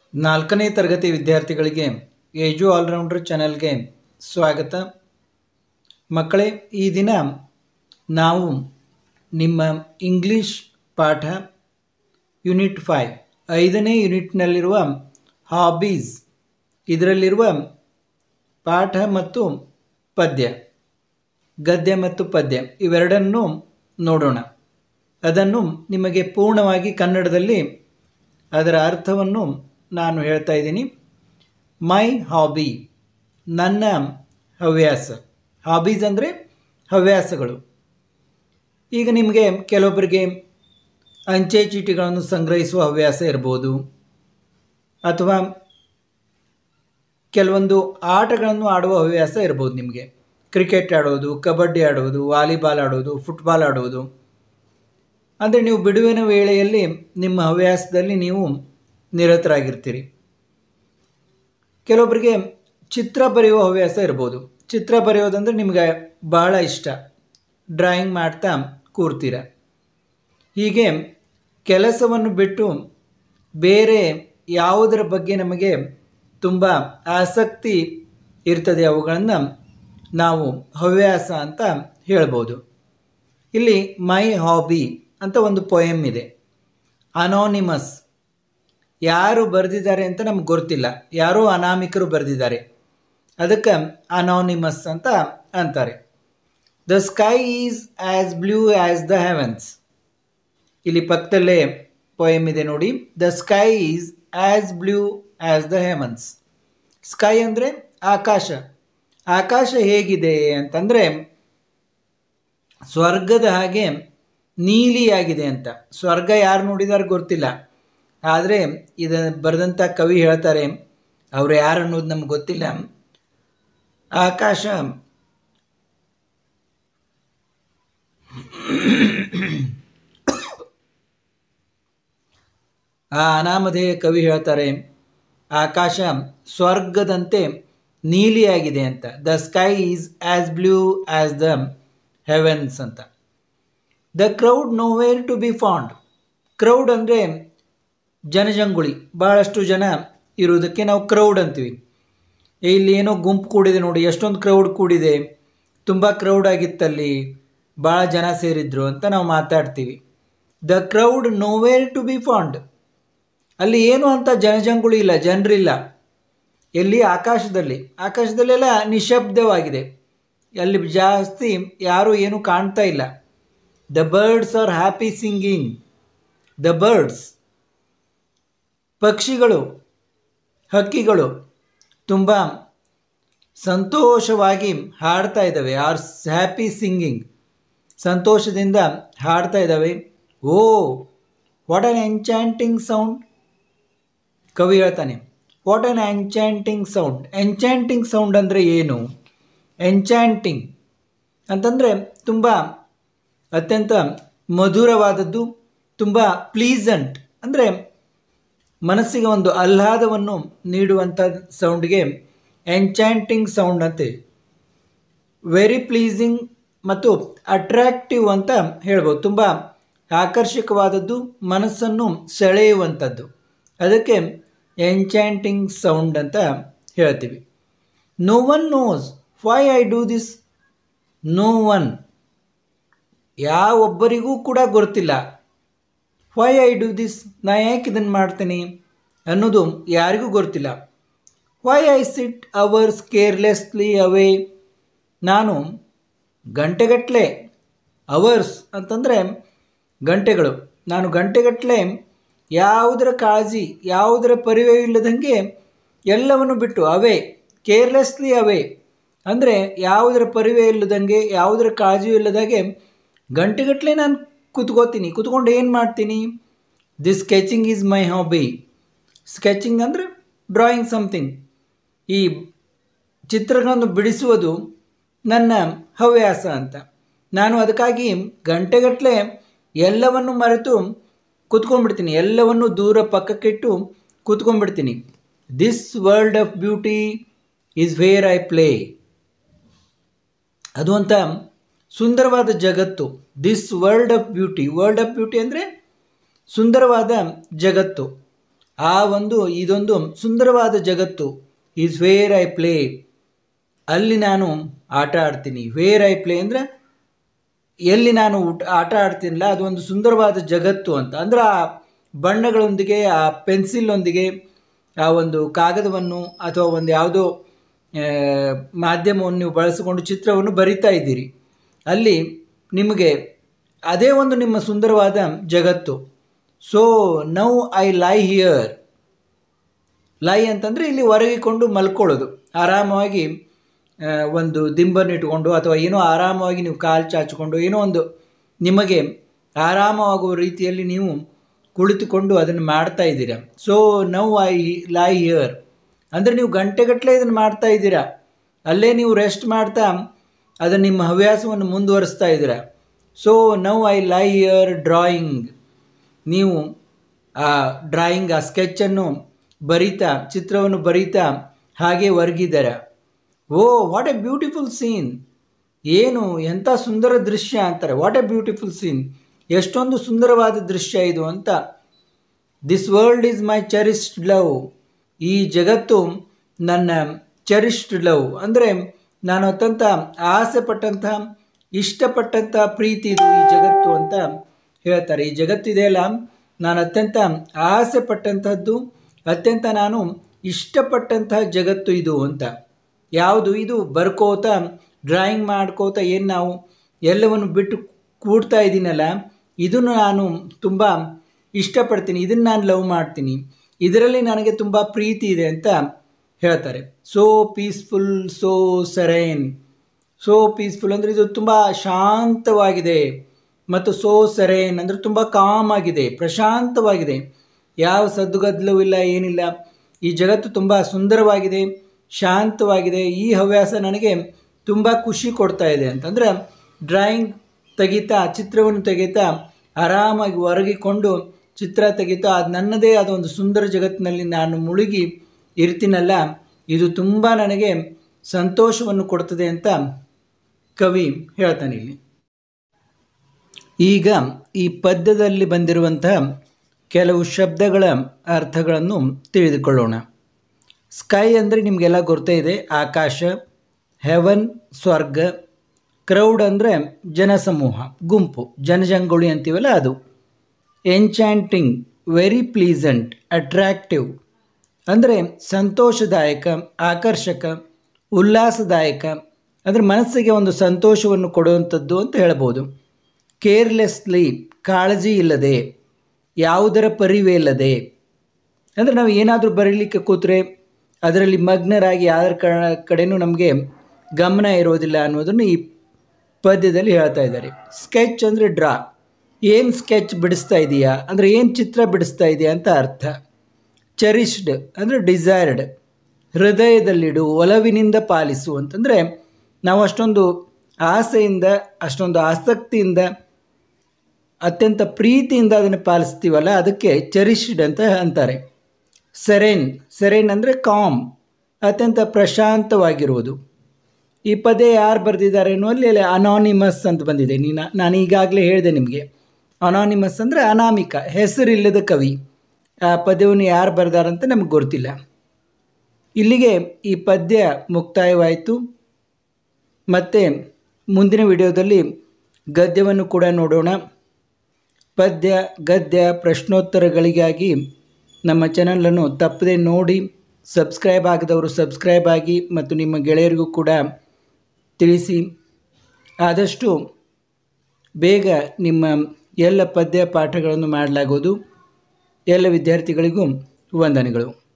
ನಾಲ್ಕನೇ ತರಗತಿ ವಿದ್ಯಾರ್ಥಿಗಳಿಗೆ ಏಜು ಆಲ್ರೌಂಡರ್ ಚಾನೆಲ್ಗೆ ಸ್ವಾಗತ ಮಕ್ಕಳೇ ಈ ದಿನ ನಾವು ನಿಮ್ಮ ಇಂಗ್ಲಿಷ್ ಪಾಠ ಯೂನಿಟ್ ಫೈವ್ ಐದನೇ ಯೂನಿಟ್ನಲ್ಲಿರುವ ಹಾಬೀಸ್ ಇದರಲ್ಲಿರುವ ಪಾಠ ಮತ್ತು ಪದ್ಯ ಗದ್ಯ ಮತ್ತು ಪದ್ಯ ಇವೆರಡನ್ನೂ ನೋಡೋಣ ಅದನ್ನು ನಿಮಗೆ ಪೂರ್ಣವಾಗಿ ಕನ್ನಡದಲ್ಲಿ ಅದರ ಅರ್ಥವನ್ನು ನಾನು ಹೇಳ್ತಾ ಇದ್ದೀನಿ ಮೈ ಹಾಬಿ ನನ್ನ ಹವ್ಯಾಸ ಹಾಬೀಸ್ ಅಂದರೆ ಹವ್ಯಾಸಗಳು ಈಗ ನಿಮಗೆ ಕೆಲವೊಬ್ಬರಿಗೆ ಅಂಚೆ ಚೀಟಿಗಳನ್ನು ಸಂಗ್ರಹಿಸುವ ಹವ್ಯಾಸ ಇರ್ಬೋದು ಅಥವಾ ಕೆಲವೊಂದು ಆಟಗಳನ್ನು ಆಡುವ ಹವ್ಯಾಸ ಇರ್ಬೋದು ನಿಮಗೆ ಕ್ರಿಕೆಟ್ ಆಡೋದು ಕಬಡ್ಡಿ ಆಡೋದು ವಾಲಿಬಾಲ್ ಆಡೋದು ಫುಟ್ಬಾಲ್ ಆಡೋದು ಅಂದರೆ ನೀವು ಬಿಡುವಿನ ವೇಳೆಯಲ್ಲಿ ನಿಮ್ಮ ಹವ್ಯಾಸದಲ್ಲಿ ನೀವು ನಿರತರಾಗಿರ್ತೀರಿ ಕೆಲವೊಬ್ಬರಿಗೆ ಚಿತ್ರ ಬರೆಯುವ ಹವ್ಯಾಸ ಇರ್ಬೋದು ಚಿತ್ರ ಬರೆಯೋದಂದರೆ ನಿಮಗೆ ಬಹಳ ಇಷ್ಟ ಡ್ರಾಯಿಂಗ್ ಮಾಡ್ತಾ ಕೂರ್ತೀರ ಹೀಗೆ ಕೆಲಸವನ್ನು ಬಿಟ್ಟು ಬೇರೆ ಯಾವುದರ ಬಗ್ಗೆ ನಮಗೆ ತುಂಬ ಆಸಕ್ತಿ ಇರ್ತದೆ ಅವುಗಳನ್ನು ನಾವು ಹವ್ಯಾಸ ಅಂತ ಹೇಳ್ಬೋದು ಇಲ್ಲಿ ಮೈ ಹಾಬಿ ಅಂತ ಒಂದು ಪೊಯಮ್ ಇದೆ ಅನಾನಿಮಸ್ ಯಾರು ಬರೆದಿದ್ದಾರೆ ಅಂತ ನಮ್ಗೆ ಗೊತ್ತಿಲ್ಲ ಯಾರೋ ಅನಾಮಿಕರು ಬರೆದಿದ್ದಾರೆ ಅದಕ್ಕೆ ಅನಾನಿಮಸ್ ಅಂತ ಅಂತಾರೆ the sky is as blue as the heavens ಇಲ್ಲಿ ಪಕ್ಕದಲ್ಲೇ ಪೊಯಮ್ ಇದೆ ನೋಡಿ the sky is as blue as the heavens sky ಅಂದರೆ ಆಕಾಶ ಆಕಾಶ ಹೇಗಿದೆ ಅಂತಂದರೆ ಸ್ವರ್ಗದ ಹಾಗೆ ನೀಲಿಯಾಗಿದೆ ಅಂತ ಸ್ವರ್ಗ ಯಾರು ನೋಡಿದಾರೆ ಗೊತ್ತಿಲ್ಲ ಆದರೆ ಇದು ಬರೆದಂಥ ಕವಿ ಹೇಳ್ತಾರೆ ಅವರು ಯಾರು ಅನ್ನೋದು ನಮ್ಗೆ ಗೊತ್ತಿಲ್ಲ ಆಕಾಶ ಆ ಅನಾಮಧೇಯ ಕವಿ ಹೇಳ್ತಾರೆ ಆಕಾಶ ಸ್ವರ್ಗದಂತೆ ನೀಲಿಯಾಗಿದೆ ಅಂತ the sky is as blue as the heavens ಅಂತ the crowd nowhere to be found crowd ಅಂದರೆ ಜನಜಂಗುಳಿ ಭಾಳಷ್ಟು ಜನ ಇರುವುದಕ್ಕೆ ನಾವು ಕ್ರೌಡ್ ಅಂತೀವಿ ಇಲ್ಲಿ ಏನೋ ಗುಂಪು ಕೂಡಿದೆ ನೋಡಿ ಎಷ್ಟೊಂದು ಕ್ರೌಡ್ ಕೂಡಿದೆ ತುಂಬ ಕ್ರೌಡ್ ಆಗಿತ್ತಲ್ಲಿ ಭಾಳ ಜನ ಸೇರಿದ್ರು ಅಂತ ನಾವು ಮಾತಾಡ್ತೀವಿ the crowd nowhere to be found ಅಲ್ಲಿ ಏನು ಅಂತ ಜನಜಂಗುಳಿ ಇಲ್ಲ ಜನರಿಲ್ಲ ಎಲ್ಲಿ ಆಕಾಶದಲ್ಲಿ ಆಕಾಶದಲ್ಲೆಲ್ಲ ನಿಶಬ್ದವಾಗಿದೆ ಅಲ್ಲಿ ಜಾಸ್ತಿ ಯಾರೂ ಏನೂ ಕಾಣ್ತಾ ಇಲ್ಲ the birds are happy singing the birds ಪಕ್ಷಿಗಳು ಹಕ್ಕಿಗಳು ತುಂಬ ಸಂತೋಷವಾಗಿ ಹಾಡ್ತಾ ಇದ್ದಾವೆ ಆರ್ ಹ್ಯಾಪಿ ಸಿಂಗಿಂಗ್ ಸಂತೋಷದಿಂದ ಹಾಡ್ತಾ ಇದ್ದಾವೆ oh what an enchanting sound ಕವಿ ಹೇಳ್ತಾನೆ what an enchanting sound enchanting sound ಅಂದರೆ ಏನು ಎಂಚಾಂಟಿಂಗ್ ಅಂತಂದರೆ ತುಂಬ ಅತ್ಯಂತ ಮಧುರವಾದದ್ದು ತುಂಬ ಪ್ಲೀಸಂಟ್ ಅಂದರೆ ಮನಸ್ಸಿಗೆ ಒಂದು ಆಹ್ಲಾದವನ್ನು ನೀಡುವಂಥ ಸೌಂಡ್ಗೆ ಎಂಚಾಂಟಿಂಗ್ ಸೌಂಡ್ ಅಂತೆ ವೆರಿ ಪ್ಲೀಸಿಂಗ್ ಮತ್ತು ಅಟ್ರಾಕ್ಟಿವ್ ಅಂತ ಹೇಳ್ಬೋದು ತುಂಬ ಆಕರ್ಷಕವಾದದ್ದು ಮನಸ್ಸನ್ನು ಸೆಳೆಯುವಂಥದ್ದು ಅದಕ್ಕೆ ಎಂಚಾಂಟಿಂಗ್ ಸೌಂಡ್ ಅಂತ ಹೇಳ್ತೀವಿ no one knows why I do this no one ಯಾವೊಬ್ಬರಿಗೂ ಕೂಡ ಗೊತ್ತಿಲ್ಲ ವೈ ಐ ಡೂ ದಿಸ್ ನಾ ಯಾಕೆ ಇದನ್ನು ಮಾಡ್ತೀನಿ ಅನ್ನೋದು ಯಾರಿಗೂ ಗೊತ್ತಿಲ್ಲ why I sit hours carelessly away ನಾನು ಗಂಟೆಗಟ್ಟಲೆ ಅವರ್ಸ್ ಅಂತಂದರೆ ಗಂಟೆಗಳು ನಾನು ಗಂಟೆಗಟ್ಟಲೆ ಯಾವುದರ ಕಾಳಜಿ ಯಾವುದರ ಪರಿವೇ ಇಲ್ಲದಂಗೆ ಎಲ್ಲವನ್ನು ಬಿಟ್ಟು ಅವೇ ಕೇರ್ಲೆಸ್ಲಿ ಅವೇ ಅಂದರೆ ಯಾವುದರ ಪರಿವೇ ಇಲ್ಲದಂಗೆ ಯಾವುದರ ಕಾಳಜಿಯೂ ಇಲ್ಲದಾಗೆ ಗಂಟೆಗಟ್ಟಲೆ ನಾನು ಕೂತ್ಕೋತೀನಿ ಕೂತ್ಕೊಂಡು ಏನು ಮಾಡ್ತೀನಿ this sketching is my hobby sketching ಅಂದರೆ ಡ್ರಾಯಿಂಗ್ ಸಮಥಿಂಗ್ ಈ ಚಿತ್ರಗಳನ್ನು ಬಿಡಿಸುವುದು ನನ್ನ ಹವ್ಯಾಸ ಅಂತ ನಾನು ಅದಕ್ಕಾಗಿ ಗಂಟೆಗಟ್ಟಲೆ ಎಲ್ಲವನ್ನು ಮರೆತು ಕೂತ್ಕೊಂಡ್ಬಿಡ್ತೀನಿ ಎಲ್ಲವನ್ನು ದೂರ ಪಕ್ಕಕ್ಕಿಟ್ಟು ಕೂತ್ಕೊಂಡ್ಬಿಡ್ತೀನಿ this world of beauty is where I play ಅದು ಅಂತ ಸುಂದರವಾದ ಜಗತ್ತು this world of beauty world of beauty ಅಂದರೆ ಸುಂದರವಾದ ಜಗತ್ತು ಆ ಒಂದು ಇದೊಂದು ಸುಂದರವಾದ ಜಗತ್ತು ಈಸ್ ವೇರ್ ಐ ಪ್ಲೇ ಅಲ್ಲಿ ನಾನು ಆಟ ಆಡ್ತೀನಿ ವೇರ್ ಐ ಪ್ಲೇ ಅಂದರೆ ಎಲ್ಲಿ ನಾನು ಊಟ- ಆಟ ಆಡ್ತೀನಲ್ಲ ಅದು ಒಂದು ಸುಂದರವಾದ ಜಗತ್ತು ಅಂತ ಅಂದರೆ ಆ ಬಣ್ಣಗಳೊಂದಿಗೆ ಆ ಪೆನ್ಸಿಲ್ಲೊಂದಿಗೆ ಆ ಒಂದು ಕಾಗದವನ್ನು ಅಥವಾ ಒಂದು ಯಾವುದೋ ಆ, ಮಾಧ್ಯಮವನ್ನು ನೀವು ಬಳಸಿಕೊಂಡು ಚಿತ್ರವನ್ನು ಬರಿತಾ ಇದ್ದೀರಿ ಅಲ್ಲಿ ನಿಮಗೆ ಅದೇ ಒಂದು ನಿಮ್ಮ ಸುಂದರವಾದ ಜಗತ್ತು so now I lie here lie ಅಂತಂದರೆ ಇಲ್ಲಿ ಹೊರಗಿಕೊಂಡು ಮಲ್ಕೊಳ್ಳೋದು ಆರಾಮವಾಗಿ ಆ, ಒಂದು ದಿಂಬನ್ನು ಇಟ್ಕೊಂಡು ಅಥವಾ ಏನೋ ಆರಾಮವಾಗಿ ನೀವು ಕಾಲು ಚಾಚಿಕೊಂಡು ಏನೋ ಒಂದು ನಿಮಗೆ ಆರಾಮವಾಗುವ ರೀತಿಯಲ್ಲಿ ನೀವು ಕುಳಿತುಕೊಂಡು ಅದನ್ನು ಮಾಡ್ತಾ ಇದ್ದೀರಾ so now I lie here ಅಂದರೆ ನೀವು ಗಂಟೆಗಟ್ಟಲೆ ಇದನ್ನು ಮಾಡ್ತಾ ಇದ್ದೀರಾ ಅಲ್ಲೇ ನೀವು ರೆಸ್ಟ್ ಮಾಡ್ತಾ ಅದನ್ನು ನಿಮ್ಮ ಹವ್ಯಾಸವನ್ನು ಮುಂದುವರಿಸ್ತಾ ಇದ್ದೀರಾ so now I lie here drawing ನೀವು ಆ ಡ್ರಾಯಿಂಗ್ ಆ ಸ್ಕೆಚ್ಚನ್ನು ಬರೀತಾ ಚಿತ್ರವನ್ನು ಬರೀತಾ ಹಾಗೆ ಹೊರಗಿದ್ದಾರೆ oh what a beautiful scene ಏನು ಎಂಥ ಸುಂದರ ದೃಶ್ಯ ಅಂತಾರೆ ವಾಟ್ ಎ ಬ್ಯೂಟಿಫುಲ್ ಸೀನ್ ಎಷ್ಟೊಂದು ಸುಂದರವಾದ ದೃಶ್ಯ ಇದು ಅಂತ this world is my cherished love ಈ ಜಗತ್ತು ನನ್ನ ಚೆರಿಸ್ಡ್ ಲವ್ ಅಂದರೆ ನಾನು ಅತ್ಯಂತ ಆಸೆ ಪಟ್ಟಂತಹ ಇಷ್ಟಪಟ್ಟಂಥ ಪ್ರೀತಿ ಇದು ಈ ಜಗತ್ತು ಅಂತ ಹೇಳ್ತಾರೆ ಈ ಜಗತ್ತಿದೆಯಲ್ಲ ನಾನು ಅತ್ಯಂತ ಆಸೆ ಪಟ್ಟಂತಹದ್ದು ಅತ್ಯಂತ ನಾನು ಇಷ್ಟಪಟ್ಟಂತಹ ಜಗತ್ತು ಇದು ಅಂತ ಯಾವುದು ಇದು ಬರ್ಕೋತ ಡ್ರಾಯಿಂಗ್ ಮಾಡ್ಕೋತ ಏನು ನಾವು ಎಲ್ಲವನ್ನು ಬಿಟ್ಟು ಕೂಡ್ತಾ ಇದ್ದೀನಲ್ಲ ಇದನ್ನು ನಾನು ತುಂಬ ಇಷ್ಟಪಡ್ತೀನಿ ಇದನ್ನು ನಾನು ಲವ್ ಮಾಡ್ತೀನಿ ಇದರಲ್ಲಿ ನನಗೆ ತುಂಬ ಪ್ರೀತಿ ಇದೆ ಅಂತ ಹೇಳ್ತಾರೆ so peaceful so serene so peaceful ಅಂದರೆ ಇದು ತುಂಬ ಶಾಂತವಾಗಿದೆ ಮತ್ತು ಸೋ ಸೆರೈನ್ ಅಂದರೆ ತುಂಬ ಕಾಮ್ ಆಗಿದೆ ಪ್ರಶಾಂತವಾಗಿದೆ ಯಾವ ಸದ್ದುಗದ್ದಲೂ ಇಲ್ಲ ಏನಿಲ್ಲ ಈ ಜಗತ್ತು ತುಂಬ ಸುಂದರವಾಗಿದೆ ಶಾಂತವಾಗಿದೆ ಈ ಹವ್ಯಾಸ ನನಗೆ ತುಂಬ ಖುಷಿ ಕೊಡ್ತಾ ಇದೆ ಅಂತಂದರೆ ಡ್ರಾಯಿಂಗ್ ತೆಗಿತಾ ಚಿತ್ರವನ್ನು ತೆಗಿತಾ ಆರಾಮಾಗಿ ಹೊರಗಿಕೊಂಡು ಚಿತ್ರ ತೆಗಿತಾ ಅದು ನನ್ನದೇ ಆದ ಒಂದು ಸುಂದರ ಜಗತ್ತಿನಲ್ಲಿ ನಾನು ಮುಳುಗಿ ಇರ್ತೀನಲ್ಲ ಇದು ತುಂಬ ನನಗೆ ಸಂತೋಷವನ್ನು ಕೊಡ್ತದೆ ಅಂತ ಕವಿ ಹೇಳ್ತಾನೆ ಇಲ್ಲಿ ಈಗ ಈ ಪದ್ಯದಲ್ಲಿ ಬಂದಿರುವಂತಹ ಕೆಲವು ಶಬ್ದಗಳ ಅರ್ಥಗಳನ್ನು ತಿಳಿದುಕೊಳ್ಳೋಣ ಸ್ಕೈ ಅಂದರೆ ನಿಮಗೆಲ್ಲ ಗೊತ್ತೇ ಇದೆ ಆಕಾಶ ಹೆವನ್ ಸ್ವರ್ಗ ಕ್ರೌಡ್ ಅಂದರೆ ಜನಸಮೂಹ ಗುಂಪು ಜನಜಂಗುಳಿ ಅಂತೀವಲ್ಲ ಅದು ಎನ್ಚಾಂಟಿಂಗ್ ವೆರಿ ಪ್ಲೀಸಂಟ್ ಅಟ್ರಾಕ್ಟಿವ್ ಅಂದರೆ ಸಂತೋಷದಾಯಕ ಆಕರ್ಷಕ ಉಲ್ಲಾಸದಾಯಕ ಅಂದರೆ ಮನಸ್ಸಿಗೆ ಒಂದು ಸಂತೋಷವನ್ನು ಕೊಡುವಂಥದ್ದು ಅಂತ ಹೇಳ್ಬೋದು ಕೇರ್ಲೆಸ್ಲಿ ಕಾಳಜಿ ಇಲ್ಲದೆ ಯಾವುದರ ಪರಿವೇ ಇಲ್ಲದೆ ಅಂದರೆ ನಾವು ಏನಾದರೂ ಬರೀಲಿಕ್ಕೆ ಕೂತ್ರೆ ಅದರಲ್ಲಿ ಮಗ್ನರಾಗಿ ಯಾರ ಕಡೆನೂ ನಮಗೆ ಗಮನ ಇರೋದಿಲ್ಲ ಅನ್ನೋದನ್ನು ಈ ಪದ್ಯದಲ್ಲಿ ಹೇಳ್ತಾ ಇದ್ದಾರೆ ಸ್ಕೆಚ್ ಅಂದರೆ ಡ್ರಾ ಏನು ಸ್ಕೆಚ್ ಬಿಡಿಸ್ತಾ ಇದೆಯಾ ಅಂದರೆ ಏನು ಚಿತ್ರ ಬಿಡಿಸ್ತಾ ಇದೆಯಾ ಅಂತ ಅರ್ಥ ಚೆರಿಷ್ಡ್ ಅಂದರೆ ಡಿಸೈರ್ಡ್ ಹೃದಯದಲ್ಲಿಡು ಒಲವಿನಿಂದ ಪಾಲಿಸು ಅಂತಂದರೆ ನಾವು ಅಷ್ಟೊಂದು ಆಸೆಯಿಂದ ಅಷ್ಟೊಂದು ಆಸಕ್ತಿಯಿಂದ ಅತ್ಯಂತ ಪ್ರೀತಿಯಿಂದ ಅದನ್ನು ಪಾಲಿಸ್ತೀವಲ್ಲ ಅದಕ್ಕೆ ಚೆರಿಷ್ಡ್ ಅಂತ ಅಂತಾರೆ ಸೆರೆನ್ ಸೆರೆನ್ ಅಂದರೆ ಕಾಮ್ ಅತ್ಯಂತ ಪ್ರಶಾಂತವಾಗಿರುವುದು ಈ ಪದ್ಯ ಯಾರು ಬರೆದಿದ್ದಾರೆ ಅನ್ನುವಲ್ಲಿ ಅಲ್ಲಿ ಅನಾನಿಮಸ್ ಅಂತ ಬಂದಿದೆ ನೀನು ನಾನು ಈಗಾಗಲೇ ಹೇಳಿದೆ ನಿಮಗೆ ಅನಾನಿಮಸ್ ಅಂದರೆ ಅನಾಮಿಕ ಹೆಸರಿಲ್ಲದ ಕವಿ ಆ ಪದ್ಯವನ್ನು ಯಾರು ಬರೆದಾರಂತ ನಮಗೆ ಗೊತ್ತಿಲ್ಲ ಇಲ್ಲಿಗೆ ಈ ಪದ್ಯ ಮುಕ್ತಾಯವಾಯಿತು ಮತ್ತು ಮುಂದಿನ ವಿಡಿಯೋದಲ್ಲಿ ಗದ್ಯವನ್ನು ಕೂಡ ನೋಡೋಣ ಪದ್ಯ ಗದ್ಯ ಪ್ರಶ್ನೋತ್ತರಗಳಿಗಾಗಿ ನಮ್ಮ ಚಾನಲನ್ನು ತಪ್ಪದೆ ನೋಡಿ ಸಬ್ಸ್ಕ್ರೈಬ್ ಆಗದವರು ಸಬ್ಸ್ಕ್ರೈಬ್ ಆಗಿ ಮತ್ತು ನಿಮ್ಮ ಗೆಳೆಯರಿಗೂ ಕೂಡ ತಿಳಿಸಿ ಆದಷ್ಟು ಬೇಗ ನಿಮ್ಮ ಎಲ್ಲ ಪದ್ಯ ಪಾಠಗಳನ್ನು ಮಾಡಲಾಗುವುದು ಎಲ್ಲ ವಿದ್ಯಾರ್ಥಿಗಳಿಗೂ ವಂದನೆಗಳು